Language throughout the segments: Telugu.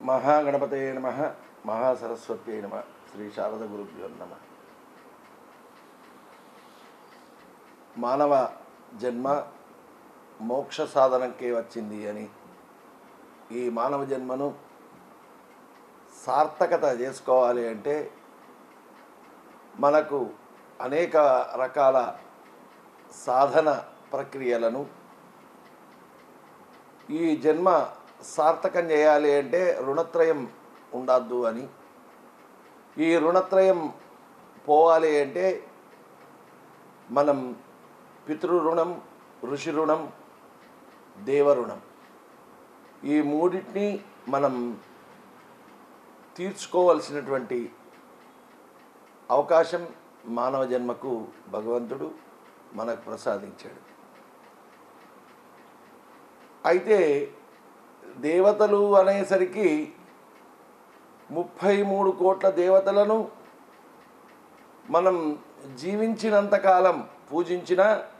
మహాగణపతయే నమ మహాసరస్వత్యై నమ శ్రీ శారద గురుభ్యో నమ మానవ జన్మ మోక్ష సాధనకే వచ్చింది అని ఈ మానవ జన్మను సార్థకత చేసుకోవాలి అంటే మనకు అనేక రకాల సాధన ప్రక్రియలను ఈ జన్మ సార్థకం చేయాలి అంటే రుణత్రయం ఉండద్దు అని ఈ రుణత్రయం పోవాలి అంటే మనం పితృ రుణం ఋషి రుణం దేవరుణం ఈ మూడింటిని మనం తీర్చుకోవలసినటువంటి అవకాశం మానవ జన్మకు భగవంతుడు మనకు ప్రసాదించాడు అయితే దేవతలు అనేసరికి ముప్పై మూడు కోట్ల దేవతలను మనం జీవించినంతకాలం పూజించిన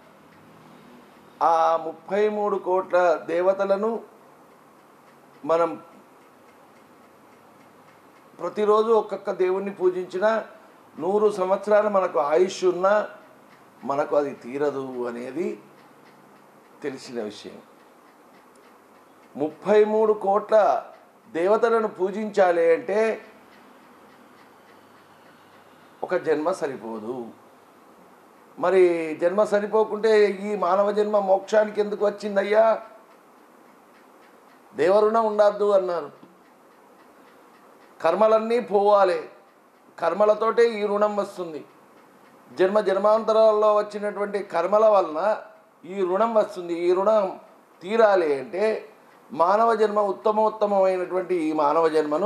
ఆ ముప్పై మూడు కోట్ల దేవతలను మనం ప్రతిరోజు ఒక్కొక్క దేవుణ్ణి పూజించిన నూరు సంవత్సరాలు మనకు ఆయుష్ ఉన్నా మనకు అది తీరదు అనేది తెలిసిన విషయం ముప్పై మూడు కోట్ల దేవతలను పూజించాలి అంటే ఒక జన్మ సరిపోదు మరి జన్మ సరిపోకుంటే ఈ మానవ జన్మ మోక్షానికి ఎందుకు వచ్చిందయ్యా దేవరుణం ఉండద్దు అన్నారు కర్మలన్నీ పోవాలి కర్మలతోటే ఈ రుణం వస్తుంది జన్మ జన్మాంతరాల్లో వచ్చినటువంటి కర్మల వలన ఈ రుణం వస్తుంది ఈ రుణం తీరాలి అంటే మానవ జన్మ ఉత్తమోత్తమమైనటువంటి ఈ మానవ జన్మను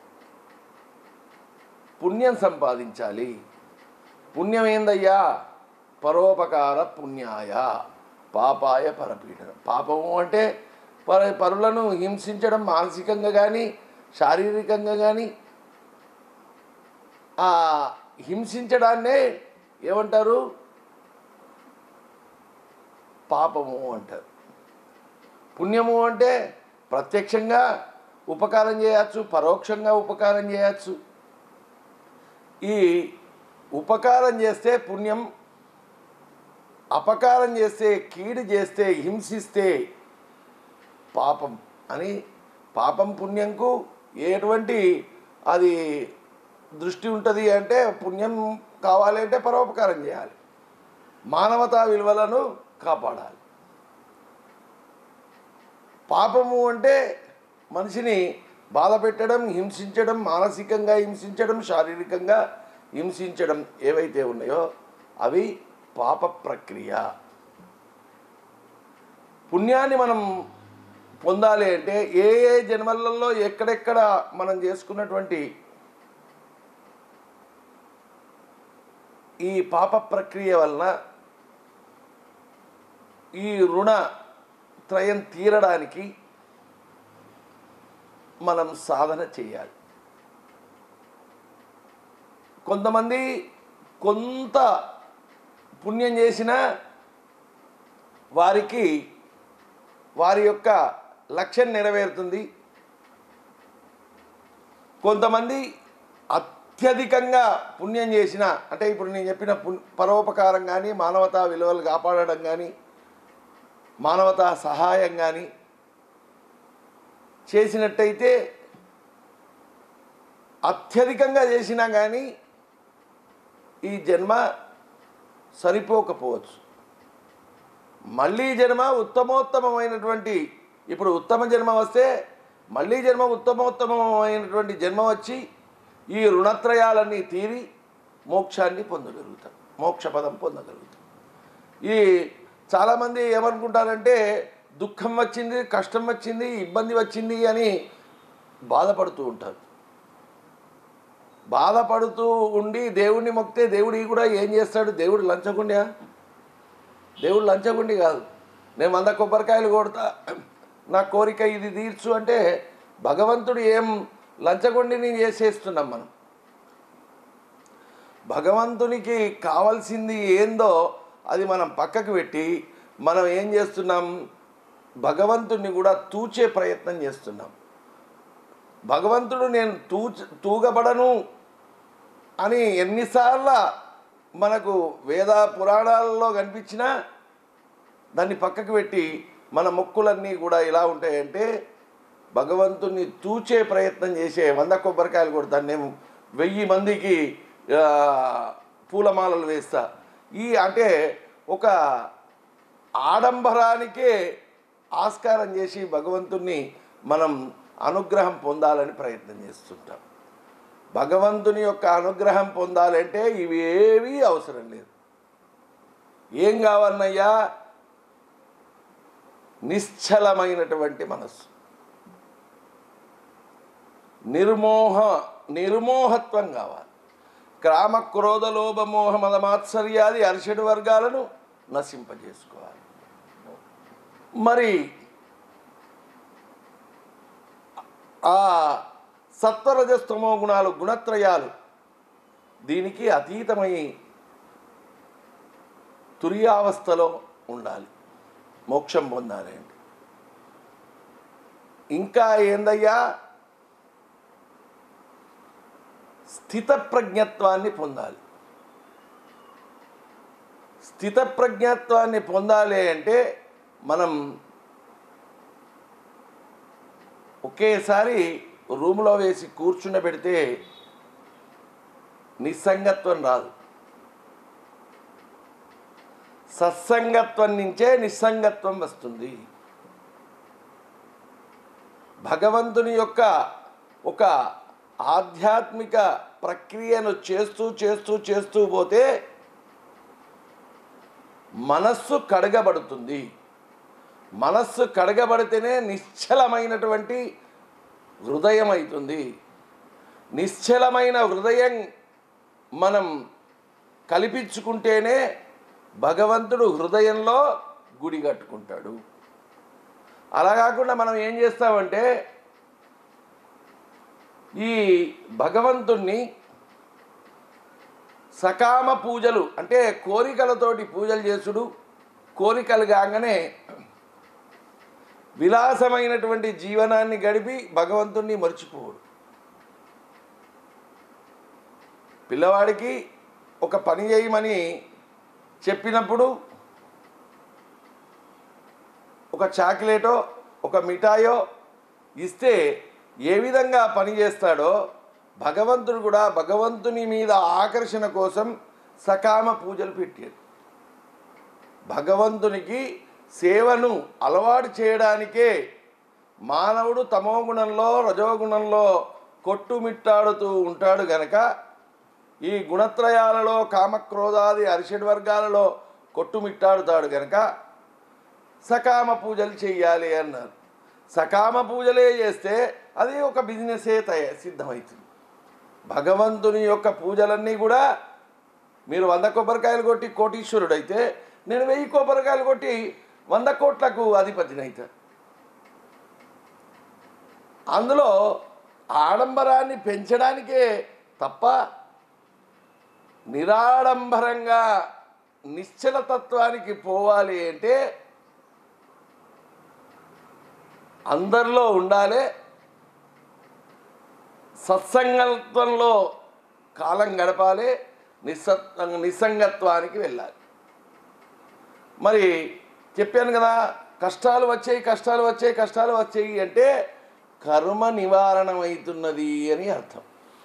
పుణ్యం సంపాదించాలి పుణ్యం ఏందయ్యా పరోపకార పుణ్యాయ పాపాయ పరపీడనం పాపము అంటే పర పరులను హింసించడం మానసికంగా కానీ శారీరకంగా కానీ ఆ హింసించడాన్నే ఏమంటారు పాపము అంటారు పుణ్యము అంటే ప్రత్యక్షంగా ఉపకారం చేయచ్చు పరోక్షంగా ఉపకారం చేయచ్చు ఈ ఉపకారం చేస్తే పుణ్యం అపకారం చేస్తే కీడు చేస్తే హింసిస్తే పాపం అని పాపం పుణ్యంకు ఎటువంటి అది దృష్టి ఉంటుంది అంటే పుణ్యం కావాలి అంటే పరోపకారం చేయాలి మానవతా విలువలను కాపాడాలి పాపము అంటే మనిషిని బాధ పెట్టడం హింసించడం మానసికంగా హింసించడం శారీరకంగా హింసించడం ఏవైతే ఉన్నాయో అవి పాప ప్రక్రియ పుణ్యాన్ని మనం పొందాలి అంటే ఏ ఏ జన్మలలో ఎక్కడెక్కడ మనం చేసుకున్నటువంటి ఈ పాప ప్రక్రియ వలన ఈ రుణ త్రయం తీరడానికి మనం సాధన చేయాలి కొంతమంది కొంత పుణ్యం చేసిన వారికి వారి యొక్క లక్ష్యం నెరవేరుతుంది కొంతమంది అత్యధికంగా పుణ్యం చేసిన అంటే ఇప్పుడు నేను చెప్పిన పుణ్ పరోపకారం కానీ మానవతా విలువలు కాపాడడం కానీ మానవతా సహాయం కానీ చేసినట్టయితే అత్యధికంగా చేసినా కానీ ఈ జన్మ సరిపోకపోవచ్చు మళ్ళీ జన్మ ఉత్తమోత్తమమైనటువంటి ఇప్పుడు ఉత్తమ జన్మ వస్తే మళ్ళీ జన్మ ఉత్తమోత్తమమైనటువంటి జన్మ వచ్చి ఈ రుణత్రయాలన్నీ తీరి మోక్షాన్ని పొందగలుగుతాం మోక్షపదం పొందగలుగుతాం ఈ చాలామంది ఏమనుకుంటారంటే దుఃఖం వచ్చింది కష్టం వచ్చింది ఇబ్బంది వచ్చింది అని బాధపడుతూ ఉంటారు బాధపడుతూ ఉండి దేవుణ్ణి మొక్కితే దేవుడి కూడా ఏం చేస్తాడు దేవుడు లంచగుండా దేవుడు లంచగుండి కాదు నేను వంద కొబ్బరికాయలు కొడతా నా కోరిక ఇది తీర్చు అంటే భగవంతుడు ఏం లంచగొండిని చేసేస్తున్నాం మనం భగవంతునికి కావాల్సింది ఏందో అది మనం పక్కకు పెట్టి మనం ఏం చేస్తున్నాం భగవంతుణ్ణి కూడా తూచే ప్రయత్నం చేస్తున్నాం భగవంతుడు నేను తూ తూగబడను అని ఎన్నిసార్ల మనకు వేద పురాణాలలో కనిపించినా దాన్ని పక్కకు పెట్టి మన మొక్కులన్నీ కూడా ఎలా ఉంటాయంటే భగవంతుని తూచే ప్రయత్నం చేసే వంద కొబ్బరికాయలు కొడతాను నేను వెయ్యి మందికి ఆ, పూలమాలలు వేస్తా ఈ అంటే ఒక ఆడంబరానికే ఆస్కారం చేసి భగవంతుణ్ణి మనం అనుగ్రహం పొందాలని ప్రయత్నం చేస్తుంటాం భగవంతుని యొక్క అనుగ్రహం పొందాలంటే ఇవి ఏవీ అవసరం లేదు ఏం కావాలన్నయ్యా నిశ్చలమైనటువంటి మనస్సు నిర్మోహ నిర్మోహత్వం కావాలి క్రామ క్రోధ లోభ మోహ మద మాత్సర్యాది అరిషడ్ వర్గాలను నశింపజేసుకోవాలి మరి ఆ సత్వరజస్తమో గుణాలు గుణత్రయాలు దీనికి అతీతమై తుర్యావస్థలో ఉండాలి మోక్షం పొందాలి అంటే ఇంకా ఏందయ్యా స్థిత ప్రజ్ఞత్వాన్ని పొందాలి స్థిత ప్రజ్ఞత్వాన్ని పొందాలి అంటే మనం ఒకేసారి రూమ్లో వేసి కూర్చుండ పెడితే నిస్సంగత్వం రాదు సత్సంగత్వం నుంచే నిస్సంగత్వం వస్తుంది భగవంతుని యొక్క ఒక ఆధ్యాత్మిక ప్రక్రియను చేస్తూ చేస్తూ చేస్తూ పోతే మనస్సు కడగబడుతుంది మనస్సు కడగబడితేనే నిశ్చలమైనటువంటి హృదయం అవుతుంది నిశ్చలమైన హృదయం మనం కల్పించుకుంటేనే భగవంతుడు హృదయంలో గుడి కట్టుకుంటాడు అలా కాకుండా మనం ఏం చేస్తామంటే ఈ భగవంతుణ్ణి సకామ పూజలు అంటే కోరికలతోటి పూజలు చేసుడు కోరికలు కాగానే విలాసమైనటువంటి జీవనాన్ని గడిపి భగవంతుణ్ణి మర్చిపోడు పిల్లవాడికి ఒక పని చేయమని చెప్పినప్పుడు ఒక చాక్లెటో ఒక మిఠాయో ఇస్తే ఏ విధంగా పని చేస్తాడో భగవంతుడు కూడా భగవంతుని మీద ఆకర్షణ కోసం సకామ పూజలు పెట్టాడు భగవంతునికి సేవను అలవాటు చేయడానికే మానవుడు తమోగుణంలో రజోగుణంలో కొట్టుమిట్టాడుతూ ఉంటాడు గనక ఈ గుణత్రయాలలో కామక్రోధాది అరిషడ్ వర్గాలలో కొట్టుమిట్టాడుతాడు గనక సకామ పూజలు చెయ్యాలి అన్నారు సకామ పూజలే చేస్తే అది ఒక బిజినెసే తయ సిద్ధమవుతుంది భగవంతుని యొక్క పూజలన్నీ కూడా మీరు వంద కొబ్బరికాయలు కొట్టి కోటీశ్వరుడైతే నేను వెయ్యి కొబ్బరికాయలు కొట్టి వంద కోట్లకు అధిపతినైతా అందులో ఆడంబరాన్ని పెంచడానికే తప్ప నిరాడంబరంగా నిశ్చలతత్వానికి పోవాలి అంటే అందరిలో ఉండాలి సత్సంగత్వంలో కాలం గడపాలి నిస్సత్ నిస్సంగత్వానికి వెళ్ళాలి మరి చెప్పాను కదా కష్టాలు వచ్చాయి కష్టాలు వచ్చాయి కష్టాలు వచ్చాయి అంటే కర్మ నివారణం అవుతున్నది అని అర్థం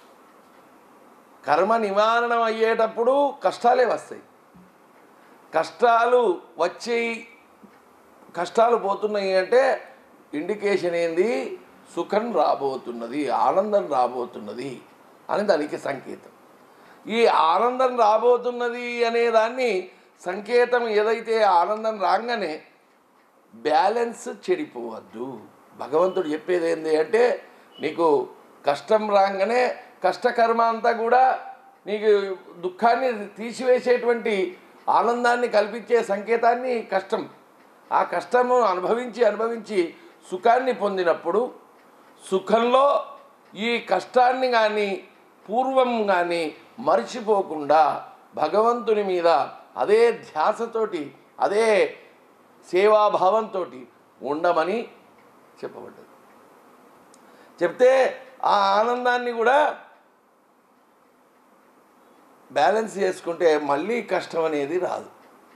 కర్మ నివారణం అయ్యేటప్పుడు కష్టాలే వస్తాయి కష్టాలు వచ్చేయి కష్టాలు పోతున్నాయి అంటే ఇండికేషన్ ఏంది సుఖం రాబోతున్నది ఆనందం రాబోతున్నది అని దానికి సంకేతం ఈ ఆనందం రాబోతున్నది అనే దాన్ని సంకేతం ఏదైతే ఆనందం రాగానే బ్యాలెన్స్ చెడిపోవద్దు భగవంతుడు చెప్పేది ఏంటి అంటే నీకు కష్టం రాగానే కష్టకర్మ అంతా కూడా నీకు దుఃఖాన్ని తీసివేసేటువంటి ఆనందాన్ని కల్పించే సంకేతాన్ని కష్టం ఆ కష్టము అనుభవించి అనుభవించి సుఖాన్ని పొందినప్పుడు సుఖంలో ఈ కష్టాన్ని కానీ పూర్వం కానీ మర్చిపోకుండా భగవంతుని మీద అదే ధ్యాసతోటి అదే సేవాభావంతో ఉండమని చెప్పబడ్డది చెప్తే ఆ ఆనందాన్ని కూడా బ్యాలెన్స్ చేసుకుంటే మళ్ళీ కష్టం అనేది రాదు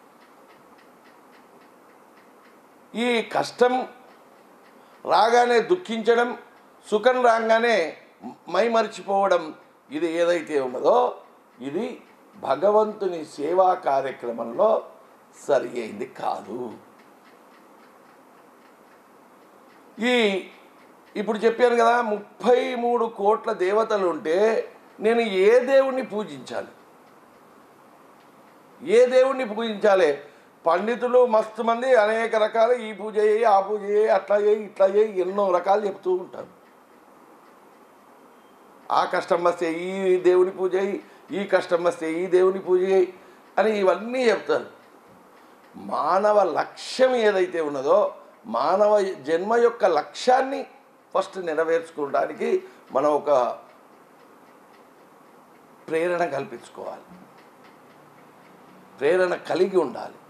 ఈ కష్టం రాగానే దుఃఖించడం సుఖం రాగానే మైమరిచిపోవడం ఇది ఏదైతే ఉన్నదో ఇది భగవంతుని సేవా కార్యక్రమంలో సరి అయింది కాదు ఈ ఇప్పుడు చెప్పాను కదా ముప్పై మూడు కోట్ల దేవతలు ఉంటే నేను ఏ దేవుణ్ణి పూజించాలి ఏ దేవుణ్ణి పూజించాలి పండితులు మస్తు మంది అనేక రకాల ఈ పూజ చేయి ఆ పూజ చేయి అట్లా చేయి ఇట్లా చేయి ఎన్నో రకాలు చెప్తూ ఉంటారు ఆ కష్టం వస్తే ఈ దేవుని పూజ చేయి ఈ కష్టం వస్తే ఈ దేవుని పూజ చేయి అని ఇవన్నీ చెప్తారు మానవ లక్ష్యం ఏదైతే ఉన్నదో మానవ జన్మ యొక్క లక్ష్యాన్ని ఫస్ట్ నెరవేర్చుకోవడానికి మనం ఒక ప్రేరణ కల్పించుకోవాలి ప్రేరణ కలిగి ఉండాలి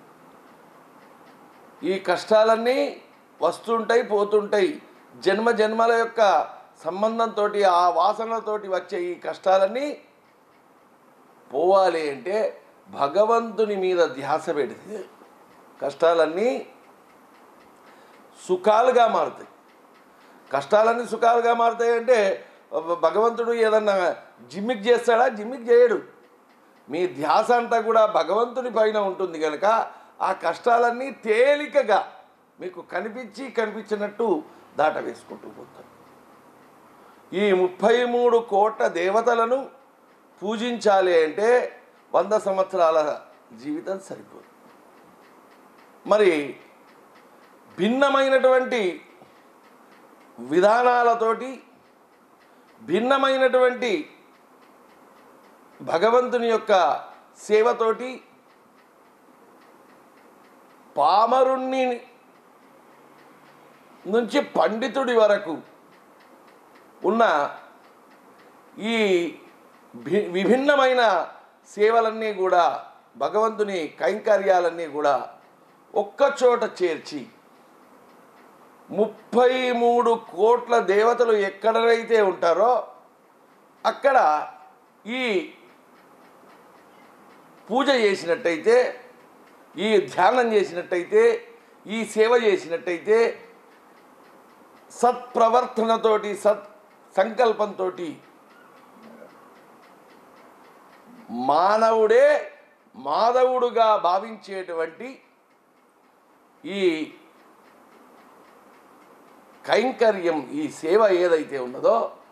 ఈ కష్టాలన్నీ వస్తుంటాయి పోతుంటాయి జన్మ జన్మల యొక్క సంబంధంతో ఆ వాసనలతోటి వచ్చే ఈ కష్టాలన్నీ పోవాలి అంటే భగవంతుని మీద ధ్యాస పెడితే కష్టాలన్నీ సుఖాలుగా మారుతాయి కష్టాలన్నీ సుఖాలుగా మారుతాయి అంటే భగవంతుడు ఏదన్నా జిమ్మిక్ చేస్తాడా జిమ్మిక్ చేయడు మీ ధ్యాస అంతా కూడా భగవంతుని పైన ఉంటుంది కనుక ఆ కష్టాలన్నీ తేలికగా మీకు కనిపించి కనిపించినట్టు దాట వేసుకుంటూ పోతారు ఈ ముప్పై మూడు కోట్ల దేవతలను పూజించాలి అంటే వంద సంవత్సరాల జీవితం సరిపోదు మరి భిన్నమైనటువంటి విధానాలతోటి భిన్నమైనటువంటి భగవంతుని యొక్క సేవతోటి పామరుణ్ణి నుంచి పండితుడి వరకు ఉన్న ఈ భి విభిన్నమైన సేవలన్నీ కూడా భగవంతుని కైంకర్యాలన్నీ కూడా ఒక్కచోట చేర్చి ముప్పై మూడు కోట్ల దేవతలు ఎక్కడైతే ఉంటారో అక్కడ ఈ పూజ చేసినట్టయితే ఈ ధ్యానం చేసినట్టయితే ఈ సేవ చేసినట్టయితే సత్ప్రవర్తనతోటి సత్ సంకల్పంతో మానవుడే మాధవుడుగా భావించేటువంటి ఈ కైంకర్యం ఈ సేవ ఏదైతే ఉన్నదో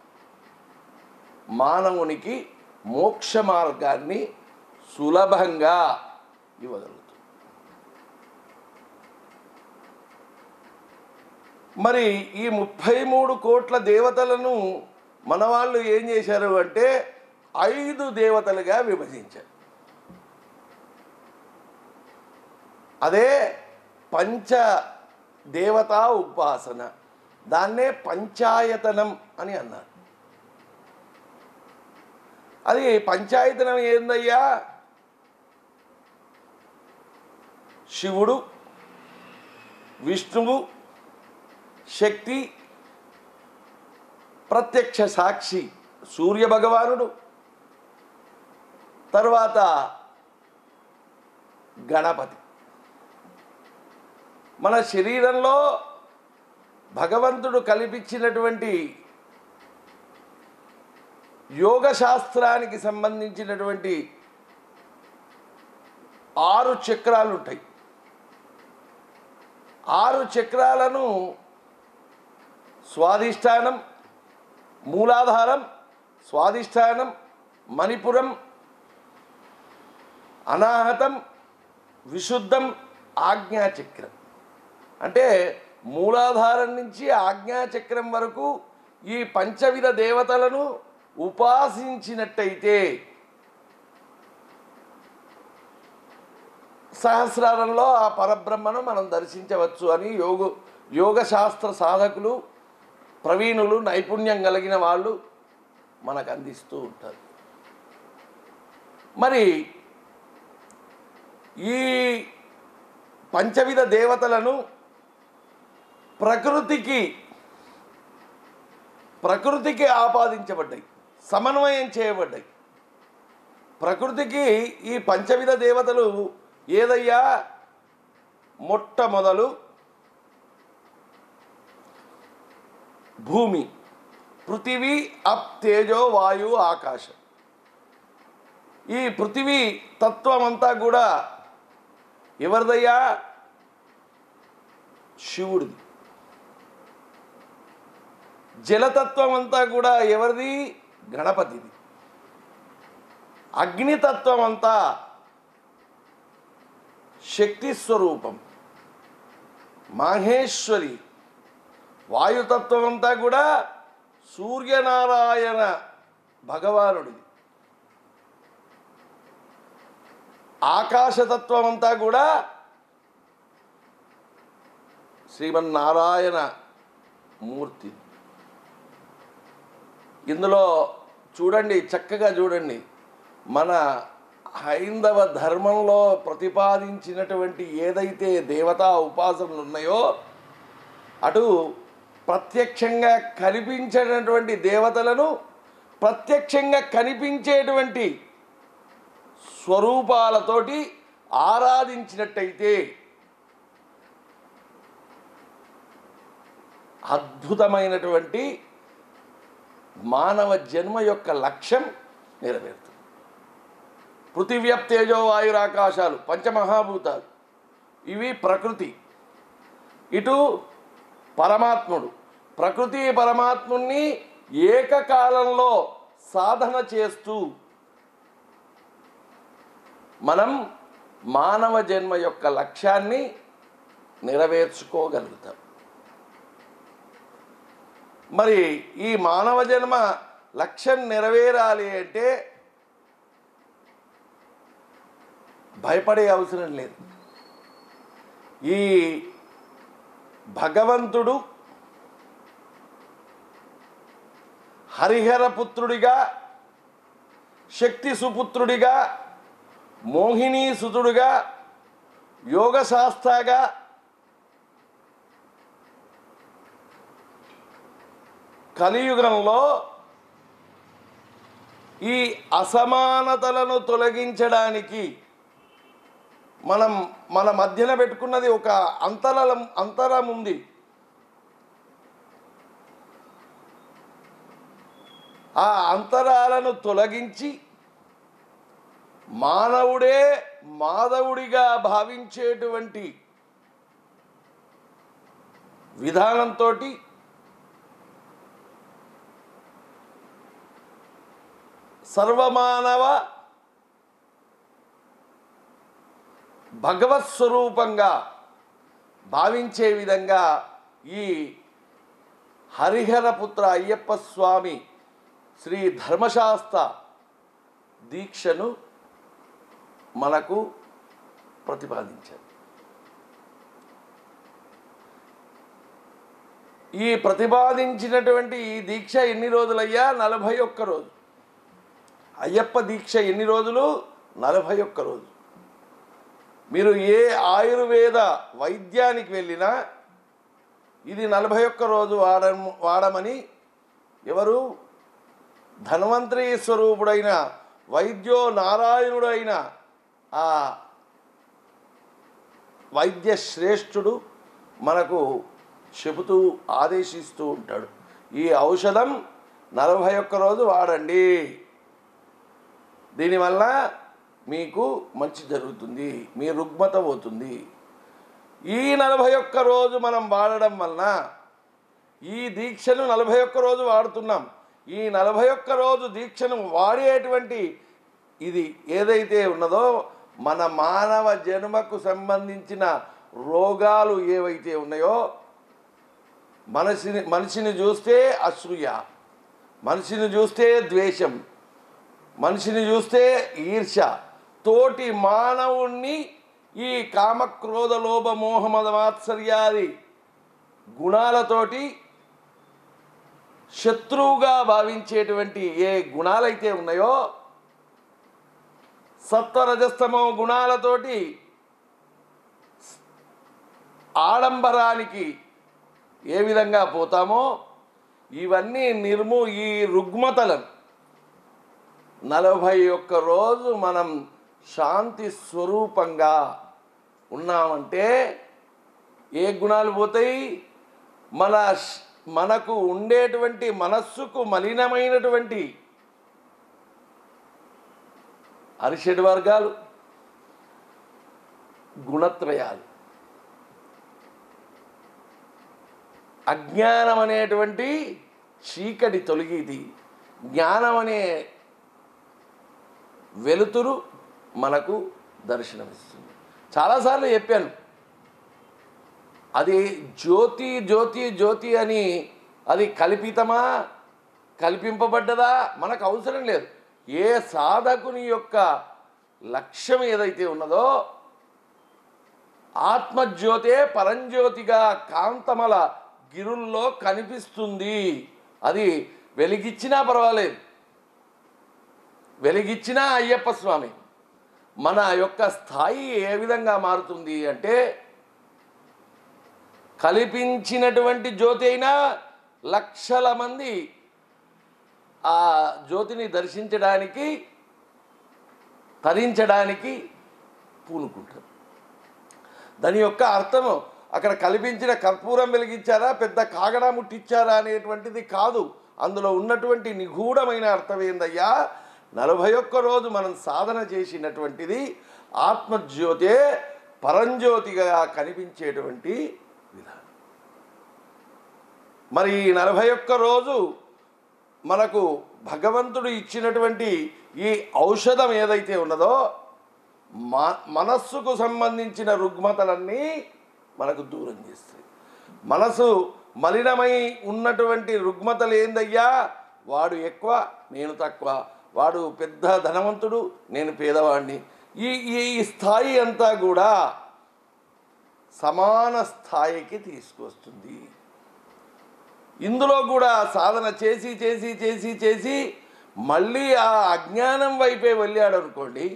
మానవునికి మోక్ష మార్గాన్ని సులభంగా ఇవ్వగలుగుతుంది మరి ఈ ముప్పై మూడు కోట్ల దేవతలను మన వాళ్ళు ఏం చేశారు అంటే ఐదు దేవతలుగా విభజించారు అదే పంచ దేవతా ఉపాసన దాన్నే పంచాయతనం అని అన్నారు అది పంచాయతనం ఏందయ్యా శివుడు విష్ణువు శక్తి ప్రత్యక్ష సాక్షి సూర్య భగవానుడు తర్వాత గణపతి మన శరీరంలో భగవంతుడు కల్పించినటువంటి యోగ శాస్త్రానికి సంబంధించినటువంటి ఆరు చక్రాలు ఉంటాయి ఆరు చక్రాలను స్వాధిష్టానం మూలాధారం స్వాధిష్టానం మణిపురం అనాహతం విశుద్ధం ఆజ్ఞాచక్రం అంటే మూలాధారం నుంచి ఆజ్ఞాచక్రం వరకు ఈ పంచవిధ దేవతలను ఉపాసించినట్టయితే సహస్రారంలో ఆ పరబ్రహ్మను మనం దర్శించవచ్చు అని యోగ యోగ శాస్త్ర సాధకులు ప్రవీణులు నైపుణ్యం కలిగిన వాళ్ళు మనకు అందిస్తూ ఉంటారు మరి ఈ పంచవిధ దేవతలను ప్రకృతికి ప్రకృతికి ఆపాదించబడ్డాయి సమన్వయం చేయబడ్డాయి ప్రకృతికి ఈ పంచవిధ దేవతలు ఏదయ్యా మొట్టమొదలు భూమి పృథివీ అప్ తేజో వాయు ఆకాశం ఈ పృథివీ తత్వం అంతా కూడా ఎవరిదయ్యా శివుడిది జలతత్వం అంతా కూడా ఎవరిది గణపతిది అగ్నితత్వం అంతా శక్తి స్వరూపం మాహేశ్వరి వాయుతత్వం అంతా కూడా సూర్యనారాయణ భగవానుడిది ఆకాశతత్వం అంతా కూడా శ్రీమన్నారాయణ మూర్తి ఇందులో చూడండి చక్కగా చూడండి మన హైందవ ధర్మంలో ప్రతిపాదించినటువంటి ఏదైతే దేవతా ఉపాసనలు ఉన్నాయో అటు ప్రత్యక్షంగా కనిపించేటటువంటి దేవతలను ప్రత్యక్షంగా కనిపించేటువంటి స్వరూపాలతోటి ఆరాధించినట్టయితే అద్భుతమైనటువంటి మానవ జన్మ యొక్క లక్ష్యం నెరవేరుతుంది పృథివ్యప్ తేజో వాయురాకాశాలు పంచమహాభూతాలు ఇవి ప్రకృతి ఇటు పరమాత్ముడు ప్రకృతి పరమాత్ముని ఏకకాలంలో సాధన చేస్తూ మనం మానవ జన్మ యొక్క లక్ష్యాన్ని నెరవేర్చుకోగలుగుతాం మరి ఈ మానవ జన్మ లక్ష్యం నెరవేరాలి అంటే భయపడే అవసరం లేదు ఈ భగవంతుడు హరిహర పుత్రుడిగా శక్తి సుపుత్రుడిగా మోహిని సుతుడుగా యోగశాస్త్రగా కలియుగంలో ఈ అసమానతలను తొలగించడానికి మనం మన మధ్యన పెట్టుకున్నది ఒక అంతరం అంతరం ఉంది ఆ అంతరాలను తొలగించి మానవుడే మాధవుడిగా భావించేటువంటి విధానంతో సర్వమానవ భగవత్ స్వరూపంగా భావించే విధంగా ఈ హరిహరపుత్ర అయ్యప్ప స్వామి శ్రీ ధర్మశాస్త్ర దీక్షను మనకు ప్రతిపాదించారు ఈ ప్రతిపాదించినటువంటి ఈ దీక్ష ఎన్ని రోజులయ్యా నలభై ఒక్క రోజు అయ్యప్ప దీక్ష ఎన్ని రోజులు నలభై ఒక్క రోజు మీరు ఏ ఆయుర్వేద వైద్యానికి వెళ్ళినా ఇది నలభై ఒక్క రోజు వాడ వాడమని ఎవరు ధన్వంతరి స్వరూపుడైన వైద్యో నారాయణుడైన ఆ వైద్య శ్రేష్ఠుడు మనకు చెబుతూ ఆదేశిస్తూ ఉంటాడు ఈ ఔషధం నలభై ఒక్క రోజు వాడండి దీనివల్ల మీకు మంచి జరుగుతుంది మీ రుగ్మత పోతుంది ఈ నలభై ఒక్క రోజు మనం వాడడం వలన ఈ దీక్షను నలభై ఒక్క రోజు వాడుతున్నాం ఈ నలభై ఒక్క రోజు దీక్షను వాడేటువంటి ఇది ఏదైతే ఉన్నదో మన మానవ జన్మకు సంబంధించిన రోగాలు ఏవైతే ఉన్నాయో మనిషిని మనిషిని చూస్తే అసూయ మనిషిని చూస్తే ద్వేషం మనిషిని చూస్తే ఈర్ష తోటి మానవుణ్ణి ఈ కామక్రోధ లోభ మోహ మద మాత్సర్యాది గుణాలతోటి శత్రువుగా భావించేటువంటి ఏ గుణాలైతే ఉన్నాయో సత్వరజస్తమో గుణాలతోటి ఆడంబరానికి ఏ విధంగా పోతామో ఇవన్నీ నిర్ము ఈ రుగ్మతలను నలభై ఒక్క రోజు మనం శాంతి స్వరూపంగా ఉన్నామంటే ఏ గుణాలు పోతాయి మన శ్- మనకు ఉండేటువంటి మనస్సుకు మలినమైనటువంటి అరిషడ్ వర్గాలు గుణత్రయాలు అజ్ఞానం అనేటువంటి చీకటి తొలగిది జ్ఞానం అనే వెలుతురు మనకు దర్శనమిస్తుంది చాలాసార్లు చెప్పాను అది జ్యోతి జ్యోతి జ్యోతి అని అది కల్పితమా కల్పింపబడ్డదా మనకు అవసరం లేదు ఏ సాధకుని యొక్క లక్ష్యం ఏదైతే ఉన్నదో ఆత్మజ్యోతే పరంజ్యోతిగా కాంతమల గిరుల్లో కనిపిస్తుంది అది వెలిగిచ్చినా పర్వాలేదు వెలిగిచ్చినా అయ్యప్ప స్వామి మన యొక్క స్థాయి ఏ విధంగా మారుతుంది అంటే కల్పించినటువంటి జ్యోతి అయినా లక్షల మంది ఆ జ్యోతిని దర్శించడానికి తరించడానికి పూనుకుంటారు దాని యొక్క అర్థము అక్కడ కల్పించిన కర్పూరం వెలిగించారా పెద్ద కాగడా ముట్టించారా అనేటువంటిది కాదు అందులో ఉన్నటువంటి నిగూఢమైన అర్థం ఏందయ్యా నలభై ఒక్క రోజు మనం సాధన చేసినటువంటిది ఆత్మజ్యోతే పరంజ్యోతిగా కనిపించేటువంటి విధానం మరి ఈ నలభై ఒక్క రోజు మనకు భగవంతుడు ఇచ్చినటువంటి ఈ ఔషధం ఏదైతే ఉన్నదో మా మనస్సుకు సంబంధించిన రుగ్మతలన్నీ మనకు దూరం చేస్తాయి మనసు మలినమై ఉన్నటువంటి రుగ్మతలు ఏందయ్యా వాడు ఎక్కువ నేను తక్కువ వాడు పెద్ద ధనవంతుడు నేను పేదవాడిని ఈ ఈ స్థాయి అంతా కూడా సమాన స్థాయికి తీసుకొస్తుంది ఇందులో కూడా సాధన చేసి చేసి చేసి చేసి మళ్ళీ ఆ అజ్ఞానం వైపే వెళ్ళాడు అనుకోండి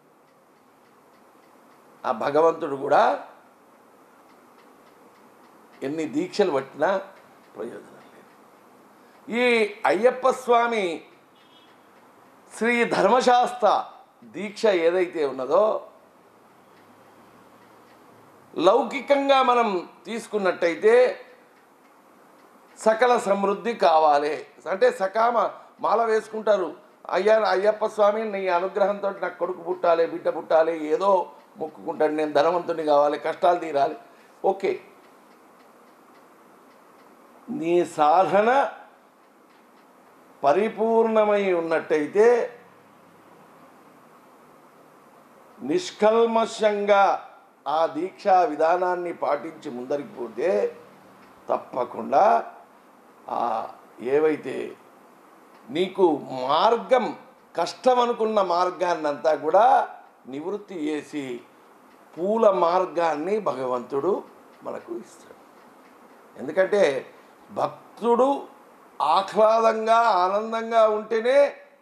ఆ భగవంతుడు కూడా ఎన్ని దీక్షలు పట్టినా ప్రయోజనం లేదు ఈ అయ్యప్ప స్వామి శ్రీ ధర్మశాస్త్ర దీక్ష ఏదైతే ఉన్నదో లౌకికంగా మనం తీసుకున్నట్టయితే సకల సమృద్ధి కావాలి అంటే సకామ మాల వేసుకుంటారు అయ్యా అయ్యప్ప స్వామి నీ అనుగ్రహంతో నాకు కొడుకు పుట్టాలి బిడ్డ పుట్టాలి ఏదో మొక్కుకుంటాడు నేను ధనవంతుని కావాలి కష్టాలు తీరాలి ఓకే నీ సాధన పరిపూర్ణమై ఉన్నట్టయితే నిష్కల్మషంగా ఆ దీక్షా విధానాన్ని పాటించి ముందరికి పోతే తప్పకుండా ఆ ఏవైతే నీకు మార్గం కష్టం అనుకున్న మార్గాన్నంతా కూడా నివృత్తి చేసి పూల మార్గాన్ని భగవంతుడు మనకు ఇస్తాడు ఎందుకంటే భక్తుడు ఆహ్లాదంగా ఆనందంగా ఉంటేనే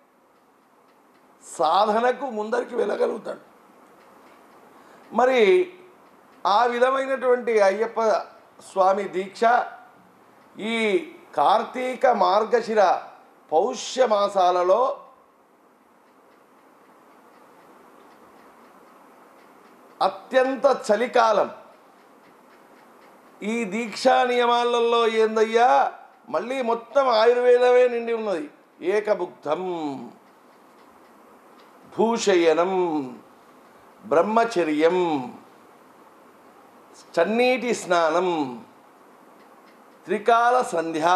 సాధనకు ముందరికి వెళ్ళగలుగుతాడు మరి ఆ విధమైనటువంటి అయ్యప్ప స్వామి దీక్ష ఈ కార్తీక మార్గశిర పౌష్య మాసాలలో అత్యంత చలికాలం ఈ దీక్షా నియమాలలో ఏందయ్యా మళ్ళీ మొత్తం ఆయుర్వేదమే నిండి ఉన్నది ఏకభుక్తం భూషయనం బ్రహ్మచర్యం చన్నీటి స్నానం త్రికాల సంధ్య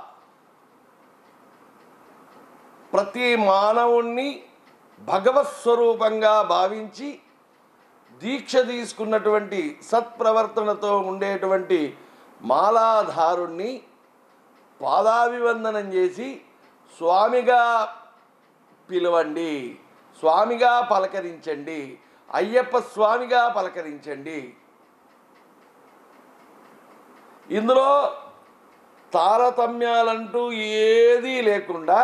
ప్రతి మానవుణ్ణి భగవత్ స్వరూపంగా భావించి దీక్ష తీసుకున్నటువంటి సత్ప్రవర్తనతో ఉండేటువంటి మాలాధారుణ్ణి పాదాభివందనం చేసి స్వామిగా పిలవండి స్వామిగా పలకరించండి అయ్యప్ప స్వామిగా పలకరించండి ఇందులో తారతమ్యాలంటూ ఏదీ లేకుండా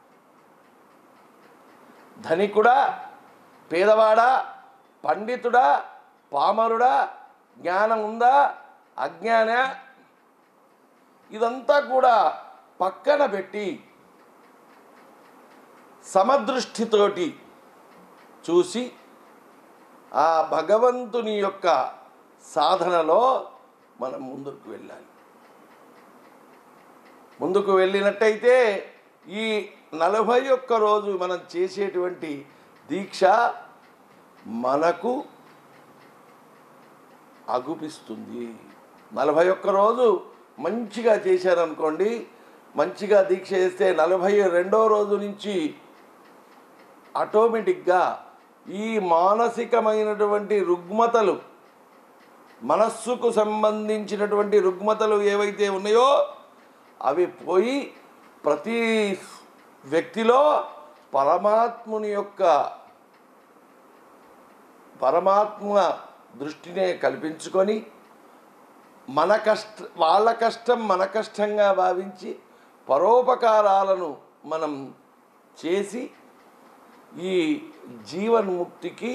ధనికుడా పేదవాడా పండితుడా పామరుడా జ్ఞానం ఉందా అజ్ఞాన ఇదంతా కూడా పక్కన పెట్టి సమదృష్టితోటి చూసి ఆ భగవంతుని యొక్క సాధనలో మనం ముందుకు వెళ్ళాలి ముందుకు వెళ్ళినట్టయితే ఈ నలభై ఒక్క రోజు మనం చేసేటువంటి దీక్ష మనకు అగుపిస్తుంది నలభై ఒక్క రోజు మంచిగా చేశారనుకోండి మంచిగా దీక్ష చేస్తే నలభై రెండో రోజు నుంచి ఆటోమేటిక్గా ఈ మానసికమైనటువంటి రుగ్మతలు మనస్సుకు సంబంధించినటువంటి రుగ్మతలు ఏవైతే ఉన్నాయో అవి పోయి ప్రతి వ్యక్తిలో పరమాత్ముని యొక్క పరమాత్మ దృష్టినే కల్పించుకొని మన కష్ట వాళ్ళ కష్టం మన కష్టంగా భావించి పరోపకారాలను మనం చేసి ఈ జీవన్ముక్తికి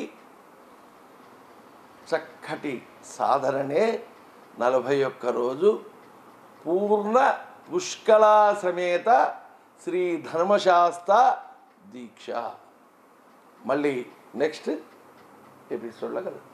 చక్కటి సాధననే నలభై ఒక్క రోజు పూర్ణ పుష్కళా సమేత శ్రీ ధర్మశాస్త్ర దీక్ష మళ్ళీ నెక్స్ట్ ఎపిసోడ్లో కదా